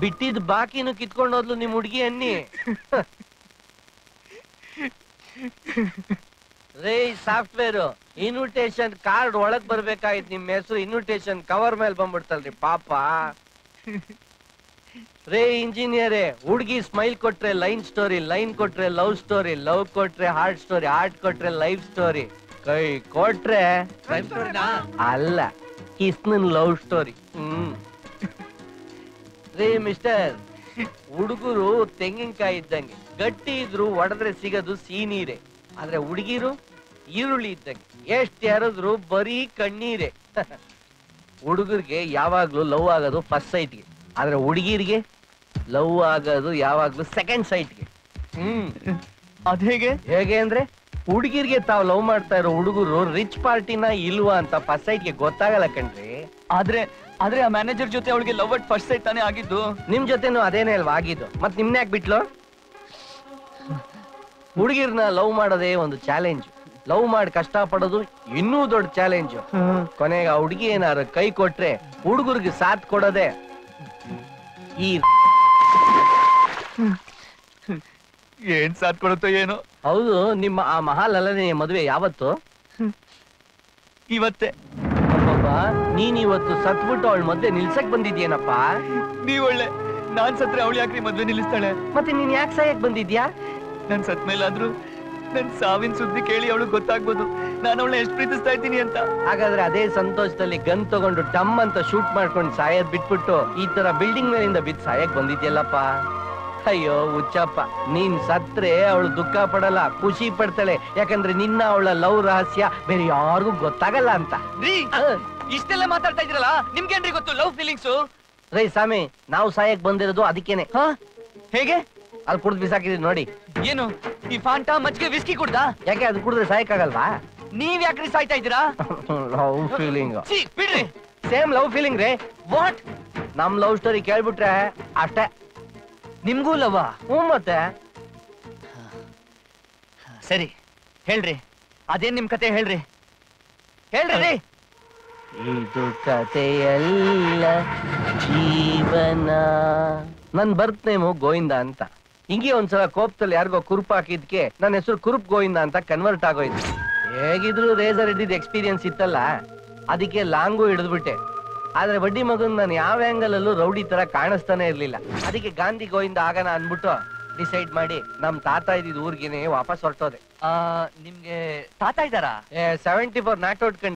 ಬಿಟ್ಟಿದ್ ಬಾಕಿನು ಕಿತ್ಕೊಂಡು ಹೋದ್ಲು ನಿಮ್ ಹುಡ್ಗಿ ಅನ್ನಿ ರೇ ಸಾಫ್ಟ್ವೇರ್ ಇನ್ವಿಟೇಷನ್ ಕಾರ್ಡ್ ಒಳಗ್ ಬರ್ಬೇಕಾಗಿತ್ ನಿಮ್ ಹೆಸರು ಇನ್ವಿಟೇಷನ್ ಕವರ್ ಮೇಲೆ ಬಂದ್ಬಿಡ್ತಲ್ರಿ ಪಾಪ ರೇ ಇಂಜಿನಿಯರೇ ಹುಡ್ಗಿ ಸ್ಮೈಲ್ ಕೊಟ್ರೆ ಲೈನ್ ಸ್ಟೋರಿ ಲೈನ್ ಕೊಟ್ರೆ ಲವ್ ಸ್ಟೋರಿ ಲವ್ ಕೊಟ್ರೆ ಹಾರ್ಟ್ ಸ್ಟೋರಿ ಹಾರ್ಟ್ ಕೊಟ್ರೆ ಲೈಫ್ ಸ್ಟೋರಿ ಕೈ ಕೊಟ್ರೆ ಅಲ್ಲ ಕಿಸ್ನನ್ ಲವ್ ಸ್ಟೋರಿ ಹ್ಮ್ ರೇ ಮಿಸ್ಟರ್ ಹುಡುಗರು ತೆಂಗಿನಕಾಯಿ ಇದ್ದಂಗೆ ಗಟ್ಟಿ ಇದ್ರು ಒಡೆದ್ರೆ ಸಿಗೋದು ಸಿಹಿ ನೀರೇ ಆದ್ರೆ ಹುಡುಗಿರು ಈರುಳ್ಳಿ ಇದ್ದಂಗೆ ಎಷ್ಟ್ ಯಾರದ್ರು ಬರೀ ಕಣ್ಣೀರೇ ಹುಡುಗರಿಗೆ ಯಾವಾಗ್ಲೂ ಲವ್ ಆಗೋದು ಫಸ್ಟ್ ಸೈಟ್ಗೆ ಆದ್ರೆ ಹುಡುಗಿರಿಗೆ ಲವ್ ಆಗೋದು ಯಾವಾಗ್ಲೂ ಸೆಕೆಂಡ್ ಸೈಟ್ಗೆ ಹ್ಮ್ ಅದ್ ಹೇಗೆ ಹೇಗೆ ಅಂದ್ರೆ ಹುಡುಗಿರ್ಗೆ ತಾವ್ ಲವ್ ಮಾಡ್ತಾ ಇರೋ ಹುಡುಗರು ರಿಚ್ ಪಾರ್ಟಿನ ಇಲ್ವಾ ಅಂತ ಫಸ್ಟ್ ಸೈಟ್ಗೆ ಗೊತ್ತಾಗಲ್ಲ ಕಣ್ರಿ ಆದ್ರೆ ಆದ್ರೆ ಆ ಮ್ಯಾನೇಜರ್ ಜೊತೆ ಅವಳಿಗೆ ಲವ್ ಅಟ್ ಫಸ್ಟ್ ಸೈಟ್ ತಾನೇ ಆಗಿದ್ದು ನಿಮ್ ಜೊತೆನು ಅದೇನೇ ಅಲ್ವಾ ಆಗಿದ್ದು ಮತ್ ನಿಮ್ನ ಯಾಕೆ ಬಿಟ್ಲು ಹುಡುಗಿರ್ನ ಲವ್ ಮಾಡೋದೇ ಒಂದು ಚಾಲೆಂಜ್ ಲವ್ ಮಾಡಿ ಕಷ್ಟ ಪಡೋದು ಇನ್ನೂ ದೊಡ್ಡ ಚಾಲೆಂಜ್ ಕೊನೆಗೆ ಆ ಹುಡುಗಿ ಏನಾರು ಕೈ ಕೊಟ್ರೆ ಹುಡುಗರಿಗೆ ಸಾಥ್ ಕೊಡೋದೆ ಈ ಏನ್ ಸಾಥ್ ಕೊಡುತ್ತೋ ಏನೋ ಹೌದು ನಿಮ್ಮ ಆ ಮಹಾಲಲನೆ ಮದುವೆ ಯಾವತ್ತು ಇವತ್ತೆ ಅಬ್ಬಬ್ಬ, ನೀನ್ ಇವತ್ತು ಸತ್ಬಿಟ್ಟು ಅವಳ ಮಧ್ಯೆ ನಿಲ್ಸಕ್ ಬಂದಿದ್ಯೇನಪ್ಪ ನೀವ್ ಒಳ್ಳೆ ನಾನ್ ಸತ್ರೆ ಅವಳು ಯಾಕ್ರಿ ಮದ್ವೆ ನಿಲ್ಲಿಸ್ತಾಳೆ ಮತ್ತೆ ನೀನ್ ಯಾಕೆ ಸಾಯಕ್ ಬಂದಿದ್ಯಾ ನನ್ ಸತ್ ಮೇಲಾದ್ರೂ ನನ್ ಸಾವಿನ ಸುದ್ದಿ ಕೇಳಿ ಅವಳು ಗೊತ್ತಾಗ್ಬೋದು ನಾನು ಅವಳನ್ನ ಎಷ್ಟು ಪ್ರೀತಿಸ್ತಾ ಇದ್ದೀನಿ ಅಂತ ಹಾಗಾದ್ರೆ ಅದೇ ಸಂತೋಷದಲ್ಲಿ ಗನ್ ತಗೊಂಡು ಡಮ್ ಅಂತ ಶೂಟ್ ಮಾಡ್ಕೊಂಡು ಸಾಯದ್ ಬಿಟ್ಬಿಟ್ಟು ಈ ತರ ಬಿಲ್ಡಿಂಗ್ ಮೇಲಿಂದ ಬಿದ್ದು ಸಾಯಕ್ ಬಂದಿದ್ಯಲ್ಲಪ್ಪ ಅಯ್ಯೋ ಹುಚ್ಚಪ್ಪ ನೀನ್ ಸತ್ರೆ ಅವಳು ದುಃಖ ಪಡಲ್ಲ ಖುಷಿ ಪಡ್ತಾಳೆ ಯಾಕಂದ್ರೆ ನಿನ್ನ ಅವಳ ಲವ್ ರಹಸ್ಯ ಬೇರೆ ಯಾರಿಗೂ ಗೊತ್ತಾಗಲ್ಲ ಅಂತ ರೀ ಇಷ್ಟೆಲ್ಲ ಮಾತಾಡ್ತಾ ಇದ್ರಲ್ಲ ನಿಮ್ಗೇನ್ರಿ ಗೊತ್ತು ಲವ್ ಫೀಲಿಂಗ್ಸು ರೈ ಸ್ವಾಮಿ ನಾವು ಸಾಯಕ್ ಬಂದಿರೋದು ಅದಕ್ಕೇನೆ ಹಾ ಹೇಗೆ ಅಲ್ಲಿ ಕುಡ್ದು ಬಿಸಾಕಿದ್ವಿ ನೋಡಿ ಏನು ಈ ಫಾಂಟಾ ಮಜ್ಜಿಗೆ ವಿಸ್ಕಿ ಕುಡ್ದ ಯಾಕೆ ಅದು ಕುಡಿದ್ರೆ ಸಾಯಕ್ಕಾಗಲ್ವಾ ನೀವ್ ಯಾಕ್ರಿ ಸಾಯ್ತಾ ಇದ್ದೀರಾ ಲವ್ ಫೀಲಿಂಗ್ ಛೀ, ಬಿಡ್ರಿ ಸೇಮ್ ಲವ್ ಫೀಲಿಂಗ್ ರೀ ವಾಟ್ ನಮ್ ಲವ್ ಸ್ಟೋರಿ ಕೇಳ್ಬಿಟ್ರೆ ಅಷ್ಟೇ ನಿಮ್ಗೂ ಲವ ಹ್ಞೂ ಮತ್ತೆ ಸರಿ ಹೇಳ್ರಿ ಅದೇನ್ ನಿಮ್ ಕತೆ ಹೇಳ್ರಿ ಹೇಳ್ರಿ ರೀ ಇದು ಕಥೆಯಲ್ಲ ಜೀವನ ನನ್ ಬರ್ತ್ ನೇಮು ಗೋವಿಂದ ಅಂತ ಹಿಂಗೆ ಒಂದ್ಸಲ ಕೋಪದಲ್ಲಿ ಯಾರಿಗೋ ಕುರುಪ್ ಹಾಕಿದ್ಕೆ ನನ್ನ ಹೆಸರು ಕುರುಪ್ ಗೋವಿಂದ ಅಂತ ಕನ್ವರ್ಟ್ ಆಗೋಯ್ತು ಹೇಗಿದ್ರು ರೇಸರ್ ಹಿಡಿದ ಎಕ್ಸ್ಪೀರಿಯನ್ಸ್ ಇತ್ತಲ್ಲ ಅದಕ್ಕೆ ಲಾಂಗು ಹಿಡಿದ್ಬಿಟ್ಟೆ ಆದ್ರೆ ಬಡ್ಡಿ ಮಗನ್ ನಾನು ಯಾವ ಆಂಗಲ್ ಅಲ್ಲೂ ರೌಡಿ ತರ ಕಾಣಿಸ್ತಾನೆ ಇರ್ಲಿಲ್ಲ ಅದಕ್ಕೆ ಗಾಂಧಿ ಗೋವಿಂದ ಆಗನ ಅನ್ಬಿಟ್ಟು ಡಿಸೈಡ್ ಮಾಡಿ ನಮ್ ತಾತ ಇದ್ದಿದ್ ಊರ್ಗೆನೆ ವಾಪಸ್ ಹೊರಟೋದೆ ಆ, ನಿಮ್ಗೆ ತಾತ ಇದ್ದಾರಾ ಸೆವೆಂಟಿ ಫೋರ್ ನಾಟ್ ಔಟ್